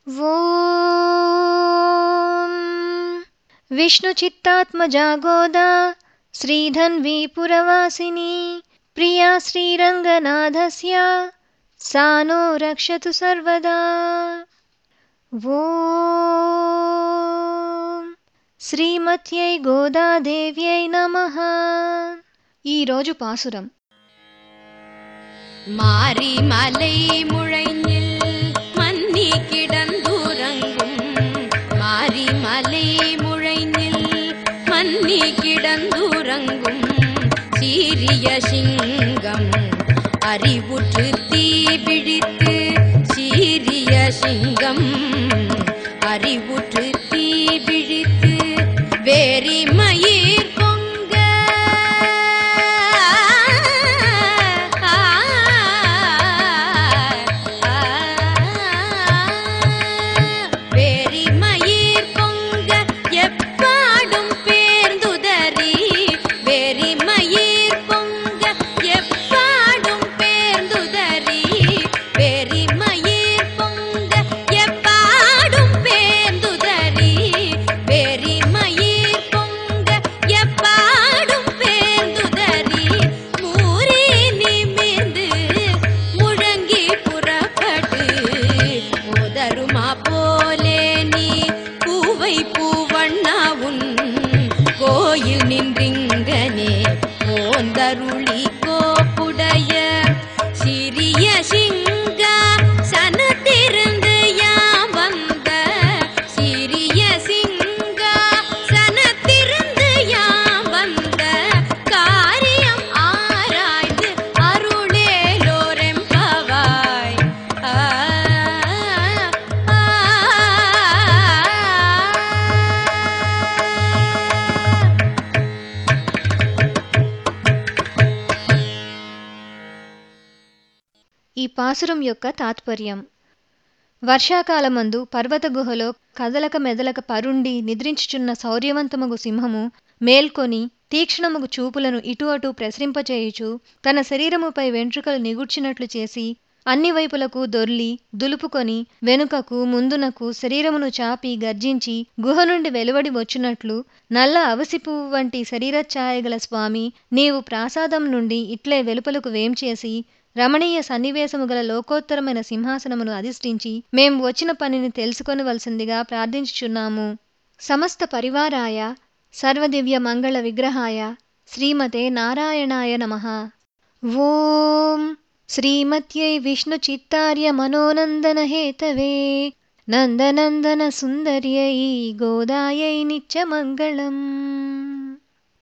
ॐ विष्णुचित्तात्मजा गोदा श्रीधन्वी पुरवासिनी प्रिया श्रीरङ्गनाथस्य सा नो रक्षतु सर्वदा ॐ శ్రీమత్యై గోదాదేవ్యై నమః ఈరోజు పాసురం மாரி மலை முழைஞ்சில் மன்னி கிடந்துறங்கும் மாரி மலை முழைஞ்சில் மன்னி கிடந்துறங்கும் சீரிய சிங்கம் அறிவுற்று தீ விழித்து சீரிய சிங்கம் அறிவுற்று தீ விழித்து வேரி மயிர் பொங்க வேரி மயிர் பொங்க எப்பாடும் பேர்ந்துதறி வேரி மயிர் பொங்க எப்பாடும் பேர்ந்துதறி வேரி மயிர் பொங்க எப்பாடும் பேர்ந்துதறி வேரி மயிர் பொங்க எப்பாடும் பேர்ந்துதறி மூரி நிமிர்ந்து முழங்கி புறப்பட்டு உதருமா போலே நீ பூவை பூவண்ணாவுன் கோயில் நின்றிங்கனே போந்தருளி கோப்புடைய சிறிய சிங்கா சனத்திருந்து யாம் வந்த சிறிய சிங்கா சனத்திருந்து யாம் வந்த காரியம் ஆராய்ந்து அருளேலோரெம்பவாய் ஆ ఈ పాసురం యొక్క తాత్పర్యం వర్షాకాలమందు పర్వత గుహలో కదలక మెదలక పరుండి నిద్రించుచున్న శౌర్యవంతమగు సింహము మేల్కొని తీక్ష్ణముగు చూపులను ఇటు అటు ప్రసరింపచేయుచు తన శరీరముపై వెంట్రుకలు నిగుడ్చినట్లు చేసి అన్ని వైపులకు దొర్లి దులుపుకొని వెనుకకు ముందునకు శరీరమును చాపి గర్జించి గుహ నుండి వెలువడి వచ్చినట్లు నల్ల అవసి పువ్వు వంటి శరీరఛాయగల స్వామి నీవు ప్రాసాదం నుండి ఇట్లే వెలుపలకు వేంచేసి రమణీయ సన్నివేశము గల లోకోత్తరమైన సింహాసనమును అధిష్ఠించి మేం వచ్చిన పనిని తెలుసుకొనవలసిందిగా ప్రార్థించుచున్నాము సమస్త పరివారాయ సర్వదివ్య మంగళ విగ్రహాయ శ్రీమతే నారాయణాయ నమః ఓం శ్రీమత్యై విష్ణుచిత్తార్య మనోనందన హేతవే నందనందన సుందర్యై గోదాయై నిత్యమంగళం